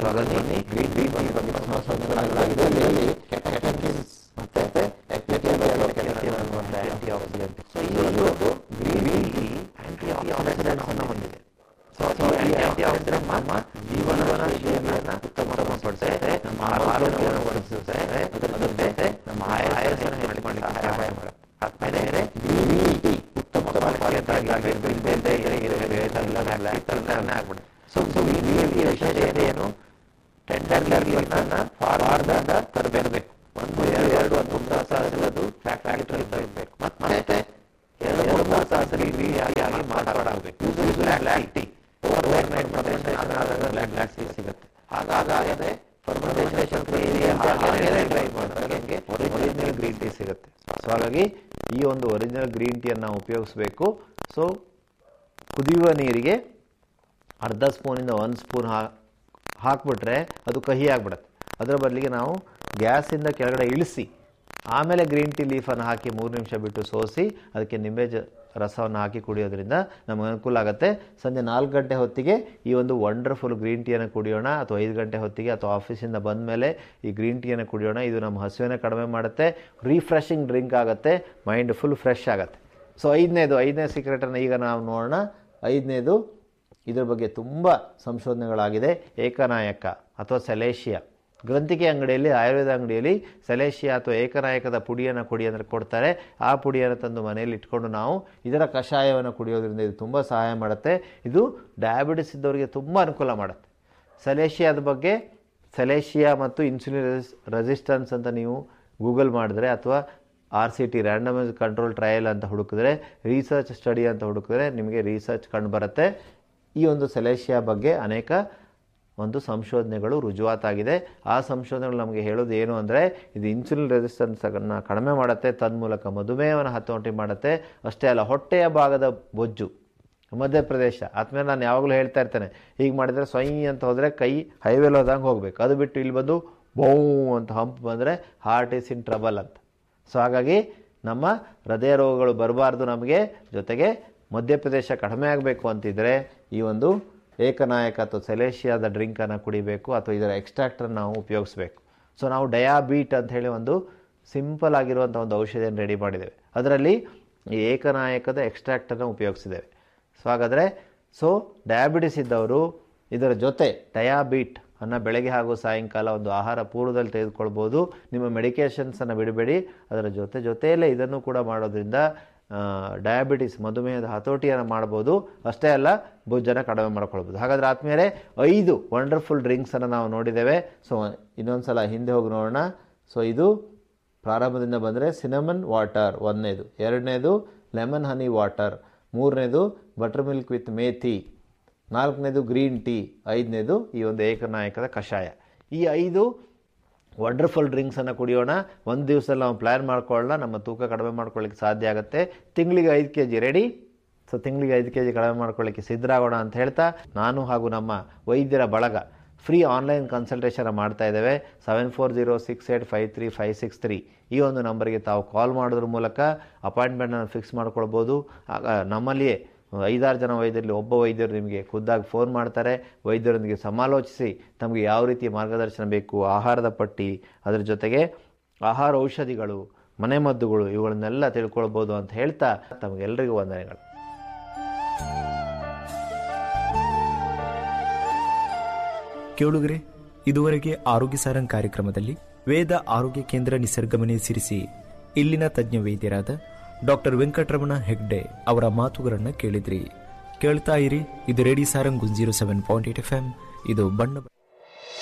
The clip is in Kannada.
ಭಾಗದಲ್ಲಿ ಗ್ರೀನ್ ಟೀ ಬಗ್ಗೆ ತುಂಬ ಸಂಶೋಧನೆಗಳಾಗಿದೆ ಅಲ್ಲಿ ಕ್ಯಾಟಕಿನ್ಸ್ ಮತ್ತೆ ಆಂಟಿ ಆಕ್ಸಿಡೆಂಟ್ ಸೊ ಈ ಒಂದು ಗ್ರೀನ್ ಟೀ ಆಂಟಿ ಆಕ್ಸಿಡೆಂಟ್ಸ್ ಅನ್ನು ಹೊಂದಿದೆ ಸೊ ಈ ಆಂಟಿ ಆಕ್ಸಿಡೆಂಟ್ ನಮ್ಮ ಜೀವನ ಶೈಲಿಯನ್ನು ಉತ್ತಮಪಡಿಸುತ್ತೆ ನಮ್ಮ ಆರೋಗ್ಯವನ್ನು ವರ್ಧಿಸುತ್ತೆ ಅದರ ಜೊತೆ ನಮ್ಮ ಆಯಾಸನ ಹೆಚ್ಚು ಮಾಡಲಿಕ್ಕೆ ಸಹಾಯ ಮಾಡುತ್ತೆ ಆದ್ಮೇಲೆ ಗ್ರೀನ್ ಟೀ ಉತ್ತಮ ಆಗ್ಬಿಡುತ್ತೆ ಸೊ ಸೊ ಈ ರೀತಿಯ ವಿಶೇಷತೆ ಏನು ಟೆಂಡರ್ ಲೀಫನ್ನ ಫಾರ್ಮರ್ನಿಂದ ತರಬೇಕು ಒಂದು ಎರಡು ಎರಡು ಒಂದು ಮೂರು ತಾಸು ಫ್ಯಾಕ್ಟರಿ ತರಬೇಕು ಮತ್ತೆ ಎರಡು ಮೂರು ಮೂರು ತಾಸಲ್ಲಿ ರೀತಿಯಾಗಿ ಮಾತಾಡಬೇಕು black tea over night black black tea ಸಿಗುತ್ತೆ ಹಾಗಾಗದೆ ಫರ್ಮೆಂಟೇಷನ್ ಕ್ರಿಯೆ ಒರಿಜಿನಲ್ ಗ್ರೀನ್ ಟೀ ಸಿಗುತ್ತೆ ಸೊ ಹಾಗಾಗಿ ಈ ಒಂದು ಒರಿಜಿನಲ್ ಗ್ರೀನ್ ಟೀಯನ್ನು ನಾವು ಉಪಯೋಗಿಸಬೇಕು ಸೊ ಕುದಿಯುವ ನೀರಿಗೆ ಅರ್ಧ ಸ್ಪೂನಿಂದ ಒಂದು ಸ್ಪೂನ್ ಹಾ ಹಾಕ್ಬಿಟ್ರೆ ಅದು ಕಹಿ ಆಗ್ಬಿಡುತ್ತೆ ಅದರ ಬದಲಿಗೆ ನಾವು ಗ್ಯಾಸಿಂದ ಕೆಳಗಡೆ ಇಳಿಸಿ ಆಮೇಲೆ ಗ್ರೀನ್ ಟೀ ಲೀಫನ್ನು ಹಾಕಿ ಮೂರು ನಿಮಿಷ ಬಿಟ್ಟು ಸೋಸಿ ಅದಕ್ಕೆ ನಿಂಬೆ ಜ ರಸವನ್ನು ಹಾಕಿ ಕುಡಿಯೋದ್ರಿಂದ ನಮಗೆ ಅನುಕೂಲ ಆಗುತ್ತೆ ಸಂಜೆ ನಾಲ್ಕು ಗಂಟೆ ಹೊತ್ತಿಗೆ ಈ ಒಂದು ವಂಡರ್ಫುಲ್ ಗ್ರೀನ್ ಟೀಯನ್ನು ಕುಡಿಯೋಣ ಅಥವಾ ಐದು ಗಂಟೆ ಹೊತ್ತಿಗೆ ಅಥವಾ ಆಫೀಸಿಂದ ಬಂದ ಮೇಲೆ ಈ ಗ್ರೀನ್ ಟೀಯನ್ನು ಕುಡಿಯೋಣ ಇದು ನಮ್ಮ ಹಸುವಿನ ಕಡಿಮೆ ಮಾಡುತ್ತೆ ರಿಫ್ರೆಶಿಂಗ್ ಡ್ರಿಂಕ್ ಆಗುತ್ತೆ ಮೈಂಡ್ ಫುಲ್ ಫ್ರೆಶ್ ಆಗುತ್ತೆ ಸೊ ಐದನೇದು ಐದನೇ ಸೀಕ್ರೆಟನ್ನು ಈಗ ನಾವು ನೋಡೋಣ ಐದನೇದು ಇದರ ಬಗ್ಗೆ ತುಂಬ ಸಂಶೋಧನೆಗಳಾಗಿದೆ ಏಕನಾಯಕ ಅಥವಾ ಸೆಲೇಶಿಯಾ ಗ್ರಂಥಿಕೆ ಅಂಗಡಿಯಲ್ಲಿ ಆಯುರ್ವೇದ ಅಂಗಡಿಯಲ್ಲಿ ಸೆಲೇಶಿಯಾ ಅಥವಾ ಏಕನಾಯಕದ ಪುಡಿಯನ್ನು ಕುಡಿ ಅಂದರೆ ಕೊಡ್ತಾರೆ ಆ ಪುಡಿಯನ್ನು ತಂದು ಮನೆಯಲ್ಲಿ ಇಟ್ಕೊಂಡು ನಾವು ಇದರ ಕಷಾಯವನ್ನು ಕುಡಿಯೋದ್ರಿಂದ ಇದು ತುಂಬ ಸಹಾಯ ಮಾಡುತ್ತೆ ಇದು ಡಯಾಬಿಟಿಸ್ ಇದ್ದವರಿಗೆ ತುಂಬ ಅನುಕೂಲ ಮಾಡುತ್ತೆ ಸೆಲೇಶಿಯಾದ ಬಗ್ಗೆ ಸೆಲೇಶಿಯಾ ಮತ್ತು ಇನ್ಸುಲಿನ್ ರೆಸಿಸ್ ರೆಸಿಸ್ಟೆನ್ಸ್ ಅಂತ ನೀವು ಗೂಗಲ್ ಮಾಡಿದ್ರೆ ಅಥವಾ R C T randomise control trial ಅಂತ ಹುಡುಕಿದ್ರೆ ರಿಸರ್ಚ್ ಸ್ಟಡಿ ಅಂತ ಹುಡುಕಿದ್ರೆ ನಿಮಗೆ ರಿಸರ್ಚ್ ಕಂಡು ಬರುತ್ತೆ ಈ ಒಂದು ಸೆಲೇಶಿಯಾ ಬಗ್ಗೆ ಅನೇಕ ಒಂದು ಸಂಶೋಧನೆಗಳು ರುಜುವಾತಾಗಿದೆ ಆ ಸಂಶೋಧನೆಗಳು ನಮಗೆ ಹೇಳೋದು ಏನು ಅಂದರೆ ಇದು ಇನ್ಸುಲಿನ್ ರೆಸಿಸ್ಟೆನ್ಸನ್ನು ಕಡಿಮೆ ಮಾಡುತ್ತೆ ತನ್ಮೂಲಕ ಮಧುಮೇಹವನ್ನು ಹತೋಟಿ ಮಾಡುತ್ತೆ ಅಷ್ಟೇ ಅಲ್ಲ ಹೊಟ್ಟೆಯ ಭಾಗದ ಬೊಜ್ಜು ಮಧ್ಯಪ್ರದೇಶ ಆದ್ಮೇಲೆ ನಾನು ಯಾವಾಗಲೂ ಹೇಳ್ತಾ ಇರ್ತೇನೆ ಹೀಗೆ ಮಾಡಿದರೆ ಸ್ವಯಂ ಅಂತ ಹೋದರೆ ಕೈ ಹೈವೇಲಿ ಹೋದಂಗೆ ಹೋಗಬೇಕು ಅದು ಬಿಟ್ಟು ಇಲ್ಲಿ ಬಂದು ಬೌ ಅಂತ ಹಂಪ್ ಬಂದರೆ ಹಾರ್ಟ್ ಈಸ್ ಇನ್ ಟ್ರಬಲ್ ಅಂತ ಸೊ ಹಾಗಾಗಿ ನಮ್ಮ ಹೃದಯ ರೋಗಗಳು ಬರಬಾರ್ದು ನಮಗೆ ಜೊತೆಗೆ ಮಧ್ಯಪ್ರದೇಶ ಕಡಿಮೆ ಆಗಬೇಕು ಅಂತಿದ್ರೆ ಈ ಒಂದು ಏಕನಾಯಕ ಅಥವಾ ಸೆಲೇಶಿಯಾದ ಡ್ರಿಂಕನ್ನು ಕುಡಿಬೇಕು ಅಥವಾ ಇದರ ಎಕ್ಸ್ಟ್ರಾಕ್ಟನ್ನು ನಾವು ಉಪಯೋಗಿಸ್ಬೇಕು ಸೊ ನಾವು ಡಯಾಬೀಟ್ ಅಂತ ಹೇಳಿ ಒಂದು ಸಿಂಪಲ್ ಆಗಿರುವಂಥ ಒಂದು ಔಷಧಿಯನ್ನು ರೆಡಿ ಮಾಡಿದ್ದೇವೆ ಅದರಲ್ಲಿ ಈ ಏಕನಾಯಕದ ಎಕ್ಸ್ಟ್ರಾಕ್ಟನ್ನು ಉಪಯೋಗಿಸಿದ್ದೇವೆ ಸೊ ಹಾಗಾದರೆ ಸೊ ಡಯಾಬಿಟಿಸ್ ಇದ್ದವರು ಇದರ ಜೊತೆ ಡಯಾಬೀಟ್ ಅನ್ನು ಬೆಳಗ್ಗೆ ಹಾಗೂ ಸಾಯಂಕಾಲ ಒಂದು ಆಹಾರ ಪೂರ್ವದಲ್ಲಿ ತೆಗೆದುಕೊಳ್ಬೋದು ನಿಮ್ಮ ಮೆಡಿಕೇಷನ್ಸನ್ನು ಬಿಡಬೇಡಿ ಅದರ ಜೊತೆ ಜೊತೆಯಲ್ಲೇ ಇದನ್ನು ಕೂಡ ಮಾಡೋದ್ರಿಂದ ಡಯಾಬಿಟಿಸ್ ಮಧುಮೇಹದ ಹತೋಟಿಯನ್ನು ಮಾಡ್ಬೋದು ಅಷ್ಟೇ ಅಲ್ಲ ಬೊಜ್ಜನ್ನು ಕಡಿಮೆ ಮಾಡ್ಕೊಳ್ಬೋದು ಹಾಗಾದರೆ ಆದಮೇಲೆ ಐದು ವಂಡರ್ಫುಲ್ ಡ್ರಿಂಕ್ಸನ್ನು ನಾವು ನೋಡಿದ್ದೇವೆ ಸೊ ಇನ್ನೊಂದು ಸಲ ಹಿಂದೆ ಹೋಗಿ ನೋಡೋಣ ಸೊ ಇದು ಪ್ರಾರಂಭದಿಂದ ಬಂದರೆ ಸಿನಮನ್ ವಾಟರ್ ಒಂದನೇದು ಎರಡನೇದು ಲೆಮನ್ ಹನಿ ವಾಟರ್ ಮೂರನೇದು ಬಟರ್ ಮಿಲ್ಕ್ ವಿತ್ ಮೇಥಿ ನಾಲ್ಕನೇದು ಗ್ರೀನ್ ಟೀ ಐದನೇದು ಈ ಒಂದು ಏಕನಾಯಕದ ಕಷಾಯ ಈ ಐದು ವಂಡರ್ಫುಲ್ ಡ್ರಿಂಕ್ಸನ್ನು ಕುಡಿಯೋಣ ಒಂದು ದಿವಸದಲ್ಲಿ ನಾವು ಪ್ಲ್ಯಾನ್ ಮಾಡ್ಕೊಳ್ಳೋಣ ನಮ್ಮ ತೂಕ ಕಡಿಮೆ ಮಾಡ್ಕೊಳ್ಳಿಕ್ಕೆ ಸಾಧ್ಯ ಆಗುತ್ತೆ ತಿಂಗಳಿಗೆ ಐದು ಕೆ ಜಿ ರೆಡಿ ಸೊ ತಿಂಗಳಿಗೆ ಐದು ಕೆ ಜಿ ಕಡಿಮೆ ಮಾಡ್ಕೊಳ್ಳಿಕ್ಕೆ ಸಿದ್ಧರಾಗೋಣ ಅಂತ ಹೇಳ್ತಾ ನಾನು ಹಾಗೂ ನಮ್ಮ ವೈದ್ಯರ ಬಳಗ ಫ್ರೀ ಆನ್ಲೈನ್ ಕನ್ಸಲ್ಟೇಷನ್ ಮಾಡ್ತಾ ಇದ್ದೇವೆ seven four zero six eight five three five six three ಈ ಒಂದು ನಂಬರ್ಗೆ ತಾವು ಕಾಲ್ ಮಾಡೋದ್ರ ಮೂಲಕ ಅಪಾಯಿಂಟ್ಮೆಂಟನ್ನು ಫಿಕ್ಸ್ ಮಾಡ್ಕೊಳ್ಬೋದು ಆಗ ನಮ್ಮಲ್ಲಿಯೇ ಐದಾರು ಜನ ವೈದ್ಯರಲ್ಲಿ ಒಬ್ಬ ವೈದ್ಯರು ನಿಮಗೆ ಖುದ್ದಾಗಿ ಫೋನ್ ಮಾಡ್ತಾರೆ ವೈದ್ಯರೊಂದಿಗೆ ಸಮಾಲೋಚಿಸಿ ತಮಗೆ ಯಾವ ರೀತಿ ಮಾರ್ಗದರ್ಶನ ಬೇಕು ಆಹಾರದ ಪಟ್ಟಿ ಅದರ ಜೊತೆಗೆ ಆಹಾರ ಔಷಧಿಗಳು ಮನೆಮದ್ದುಗಳು ಇವುಗಳನ್ನೆಲ್ಲ ತಿಳ್ಕೊಳ್ಬೋದು ಅಂತ ಹೇಳ್ತಾ ತಮಗೆಲ್ಲರಿಗೂ ವಂದನೆಗಳು ಕೇಳುಗರೆ ಇದುವರೆಗೆ ಆರೋಗ್ಯ ಸಾರಂಗ್ ಕಾರ್ಯಕ್ರಮದಲ್ಲಿ ವೇದ ಆರೋಗ್ಯ ಕೇಂದ್ರ ನಿಸರ್ಗಮನೆ ಸಿರಿಸಿ ಇಲ್ಲಿನ ತಜ್ಞ ವೈದ್ಯರಾದ ಡಾಕ್ಟರ್ ವೆಂಕಟರಮಣ ಹೆಗ್ಡೆ ಅವರ ಮಾತುಗಳನ್ನು ಕೇಳಿದ್ರಿ ಕೇಳ್ತಾ ಇರಿ ಇದು radio Sarang zero seven point eight F M ಇದು ಬಣ್ಣ